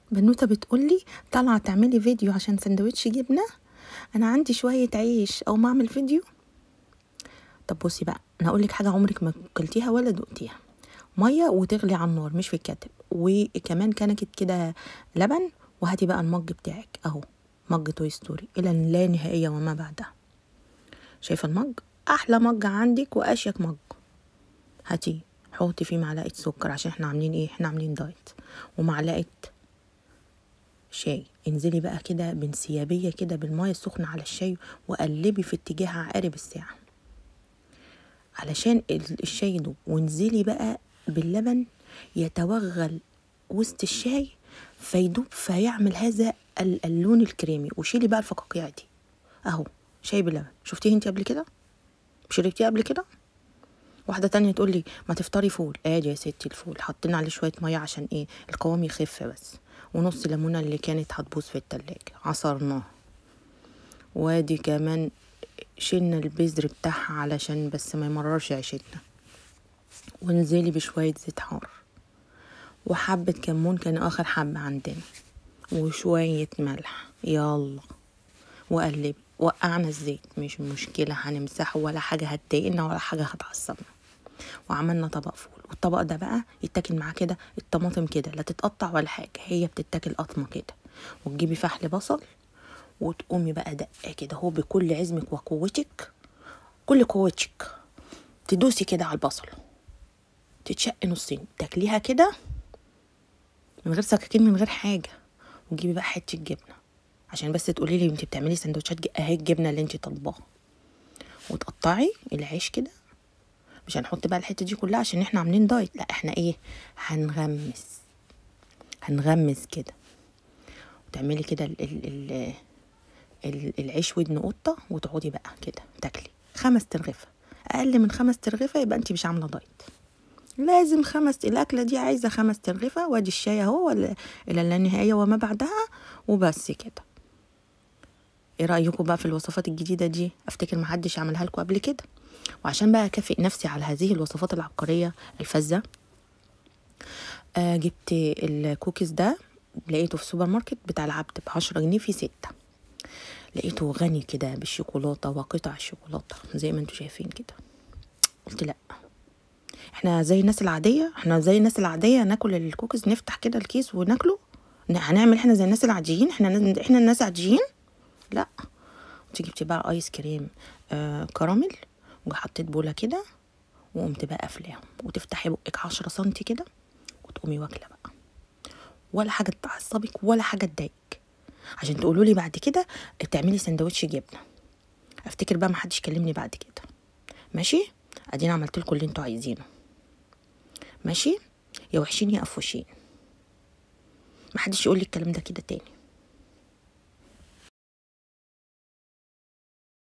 بنوته بتقولي طالعه تعملي فيديو عشان سندوتش جبنه انا عندي شويه عيش او ما اعمل فيديو طب بصي بقى انا اقول لك حاجه عمرك ما اكلتيها ولا دقتيها ميه وتغلي على النار مش في الكتل وكمان كنكه كده لبن وهاتي بقى المج بتاعك اهو مج توي ستوري الى اللا نهائيه وما بعدها شايفه المج احلى مج عندك واشيك مج هاتي حطي فيه معلقه سكر عشان احنا عاملين ايه احنا عاملين دايت ومعلقه شاي انزلي بقى كده بانسيابيه كده بالميه السخنه على الشاي وقلبي في اتجاه عقارب الساعه علشان الشاي يدوب وانزلي بقى باللبن يتوغل وسط الشاي فيدوب فيعمل هذا اللون الكريمي وشيلي بقى الفقاقيع دي اهو شاي بلبن شفتيه انت قبل كده شربتيه قبل كده واحدة تانية تقول لي ما تفطري فول ادي يا ستي الفول حطينا عليه شوية مية عشان ايه القوام يخف بس ونص ليمونة اللي كانت هتبوظ في التلاجة عصرناها وادي كمان شلنا البذر بتاعها علشان بس ما يمررش عيشتنا وانزلي بشوية زيت حار وحبة كمون كان آخر حبة عندنا وشوية ملح يلا وقلبي وقعنا الزيت مش مشكلة هنمسحه ولا حاجة هتضايقنا ولا حاجة هتعصبنا وعملنا طبق فول والطبق ده بقى يتاكل معاه كده الطماطم كده لا تتقطع ولا حاجة هي بتتاكل قطمة كده وتجيبي فحل بصل وتقومي بقى دقة كده هو بكل عزمك وقوتك كل قوتك تدوسي كده على البصل تتشق نصين تاكليها كده من غير سكاكين من غير حاجة وتجيبي بقى حتة جبنة عشان بس تقولي لي انت بتعملي سندوتشات اهي الجبنة اللي انت طالباها وتقطعي العيش كده مش هنحط بقى الحته دي كلها عشان احنا عاملين دايت لا احنا ايه هنغمس هنغمس كده وتعملي كده ال ال ال ال العيش ودن قطه وتقعدي بقى كده تاكلي خمس ترغفه اقل من خمس ترغفه يبقى انت مش عامله دايت لازم خمس الاكله دي عايزه خمس ترغفه وادي الشاي اهو الى اللانهائيه وما بعدها وبس كده ايه رايكم بقى في الوصفات الجديده دي افتكر محدش عملها لكم قبل كده وعشان بقى اكافئ نفسي على هذه الوصفات العبقريه الفذه آه جبت الكوكيز ده لقيته في السوبر ماركت بتاع العبد بعشرة جنيه في ستة لقيته غني كده بالشوكولاتة وقطع الشوكولاتة زي ما انتوا شايفين كده قلت لا احنا زي الناس العادية احنا زي الناس العادية ناكل الكوكيز نفتح كده الكيس وناكله هنعمل احنا زي الناس العاديين احنا احنا الناس عاديين لا انت جبتي بقى ايس كريم آه كراميل وحطيت بوله كده وقمت بقى قافلاهم وتفتحي بقك عشرة سنتي كده وتقومي واكله بقى ولا حاجه تعصبك ولا حاجه تضايقك عشان تقولوا لي بعد كده تعملي سندوتش جبنه افتكر بقى محدش كلمني بعد كده ماشي ادينا عملت لكم اللي انتوا عايزينه ماشي يا وحشين يا افوشين محدش يقول لي الكلام ده كده تاني